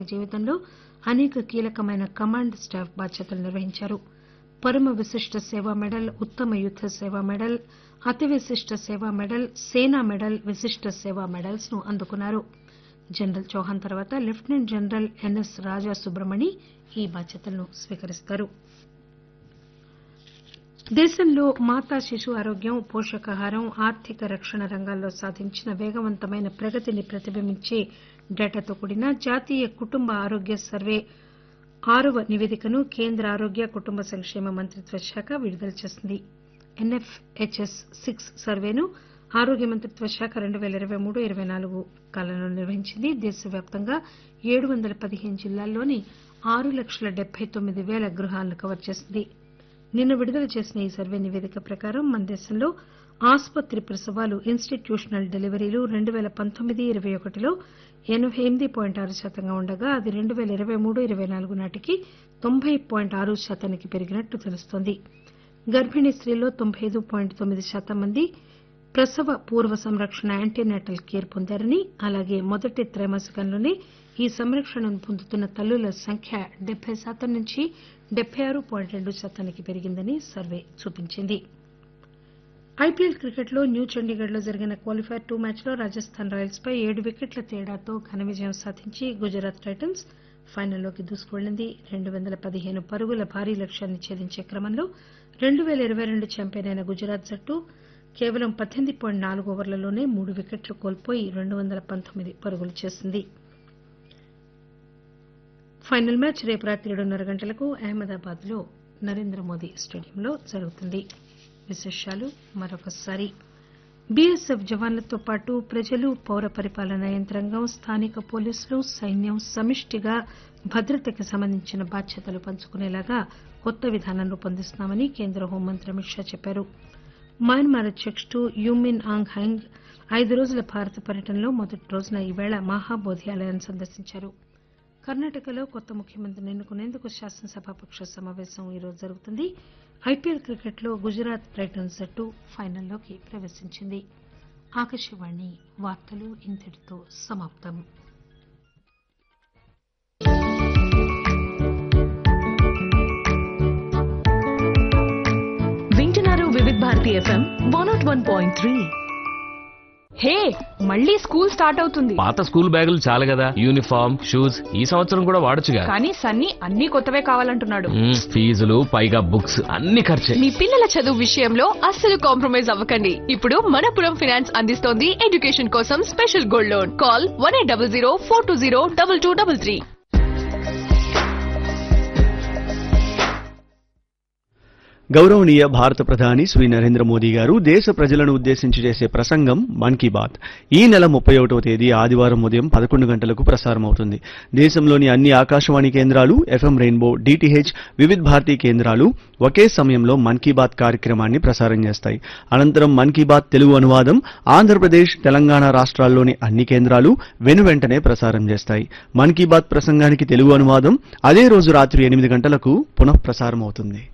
జీవితంలో అనేక కీలకమైన కమాండ్ స్టాఫ్ బాధ్యతలు నిర్వహించారు పరమ విశిష్ట సేవా మెడల్ ఉత్తమ యుద్ద సేవా మెడల్ అతి విశిష్ట సేవా మెడల్ సేనా మెడల్ విశిష్ట సేవా మెడల్స్ ను అందుకున్నారు జనరల్ చౌహాన్ తర్వాత lieutenant general NS Raja Subramani ఈ బాధ్యతలను స్వీకరిస్తారు దేశంలో మాతా శిశు ఆరోగ్యం పోషకాహారం ఆర్థిక రక్షణ రంగాల్లో సాధించిన వేగవంతమైన ప్రగతిని ప్రతిబింబించే డేటాతో కూడిన జాతీయ కుటుంబ ఆరోగ్య సర్వే ఆరవ నివేదికను కేంద్ర ఆరోగ్య కుటుంబ సంక్షేమ మంత్రిత్వ శాఖ విడుదల చేసింది ఎన్ఎఫ్హెచ్ఎస్ సిక్స్ సర్వేను ఆరోగ్య మంత్రిత్వ శాఖ రెండు పేల ఇరవై మూడు ఇరవై నాలుగు కాలంలో నిర్వహించింది దేశవ్యాప్తంగా ఏడు వందల పదిహేను జిల్లాల్లోని ఆరు లక్షల డెబ్బై తొమ్మిది పేల గృహాలను కవర్ చేసింది నిన్న విడుదల చేసిన ఈ సర్వే నివేదిక ప్రకారం మన దేశంలో ఆసుపత్రి ప్రసవాలు ఇన్స్టిట్యూషనల్ డెలివరీలు రెండు పేల పంతొమ్మిది ఇరవై ఒకటిలో ఎనబై ఎనిమిది పాయింట్ ఆరు శాతంగా ఉండగా అది రెండు పేల ఇరవై మూడు ఇరవై నాలుగు నాటికి తొంభై పాయింట్ ఆరు శాతానికి పెరిగినట్లు తెలుస్తోంది గర్భిణీ స్త్రీల్లో తొంభై ఐదు పాయింట్ తొమ్మిది శాతం మంది ప్రసవ పూర్వ సంరక్షణ యాంటీనాటల్ కేర్ పొందారని అలాగే మొదటి త్రైమాసికంలోనే ఈ సంరక్షణను పొందుతున్న తల్లుల సంఖ్య డెబ్బై శాతం నుంచి డెబ్బై ఆరు పాయింట్ రెండు శాతానికి పెరిగిందని సర్వే చూపించింది ఐపీఎల్ క్రికెట్లో న్యూ చండీగఢ్ లో జరిగిన క్వాలిఫైర్ టూ మ్యాచ్ లో రాజస్థాన్ రాయల్స్ పై ఏడు వికెట్ల తేడాతో ఘన విజయం సాధించి గుజరాత్ టైటన్స్ ఫైనల్లోకి దూసుకువెళ్లింది రెండు వందల పదిహేను పరుగుల భారీ లక్ష్యాన్ని ఛేదించే క్రమంలో రెండు పేల ఇరవై రెండు ఛాంపియన్ అయిన గుజరాత్ జట్టు కేవలం పద్దెనిమిది పాయింట్ నాలుగు ఓవర్లలోనే మూడు వికెట్లు కోల్పోయి రెండు వందల పంతొమ్మిది పరుగులు చేసింది ఫైనల్ మ్యాచ్ రేపు రాత్రి ఏడున్నర గంటలకు అహ్మదాబాద్ లో నరేంద్ర మోదీ స్టేడియంలో జరుగుతుంది విశేషాలు మరొకసారి బీఎస్ఎఫ్ జవాన్లతో పాటు ప్రజలు పౌర పరిపాలనా యంత్రాంగం స్థానిక పోలీసులు సైన్యం సమిష్టిగా భద్రతకి సంబంధించిన బాధ్యతలు పంచుకునేలాగా కొత్త విధానం రూపొందిస్తున్నామని కేంద్ర హోంమంత్రి అమిత్ షా చెప్పారు మయన్మార్ అధ్యకుడు యూమిన్ ఆంగ్ హైంగ్ ఐదు రోజుల భారత పర్యటనలో మొదటి రోజున ఈవేళ మహాబోధి ఆలయాన్ని సందర్శించారు కర్ణాటకలో కొత్త ముఖ్యమంత్రిని ఎన్నుకునేందుకు శాసనసభాపక్ష సమావేశం ఈరోజు జరుగుతుంది ఐపీఎల్ క్రికెట్లో గుజరాత్ టైటన్స్ జట్టు ఫైనల్లోకి ప్రవేశించింది ఆకాశవాణి వార్తలు ఇంతటితో సమాప్తం వింటున్నారు Vividh Bharati FM one nought one point three hey మళ్ళీ స్కూల్ స్టార్ట్ అవుతుంది పాత స్కూల్ బ్యాగులు చాలు కదా యూనిఫామ్ షూస్ ఈ సంవత్సరం కూడా వాడొచ్చుగా కానీ సన్నీ అన్ని కొత్తవే కావాలంటున్నాడు మ్మ్, ఫీజులు పైగా బుక్స్ అన్ని ఖర్చే మీ పిల్లల చదువు విషయంలో అస్సలు కాంప్రమైజ్ అవ్వకండి ఇప్పుడు మనపురం ఫైనాన్స్ అందిస్తోంది ఎడ్యుకేషన్ కోసం special gold loan call one eight double zero four two zero double two double three గౌరవనీయ భారత ప్రధాని శ్రీ నరేంద్ర మోదీ గారు దేశ ప్రజలను ఉద్దేశించి చేసే ప్రసంగం మన్ కీ బాత్ ఈ నెల ముప్పై ఒకటవ తేదీ ఆదివారం ఉదయం పదకొండు గంటలకు ప్రసారమవుతుంది దేశంలోని అన్ని ఆకాశవాణి కేంద్రాలు FM rainbow DTH Vividh Bharati కేంద్రాలు ఒకే సమయంలో మన్ కీ బాత్ కార్యక్రమాన్ని ప్రసారం చేస్తాయి అనంతరం మన్ కీ బాత్ తెలుగు అనువాదం ఆంధ్రప్రదేశ్ తెలంగాణ రాష్ట్రాల్లోని అన్ని కేంద్రాలు వెనువెంటనే ప్రసారం చేస్తాయి మన్ కీ బాత్ ప్రసంగానికి తెలుగు అనువాదం అదే రోజు రాత్రి ఎనిమిది గంటలకు పునః ప్రసారం అవుతుంది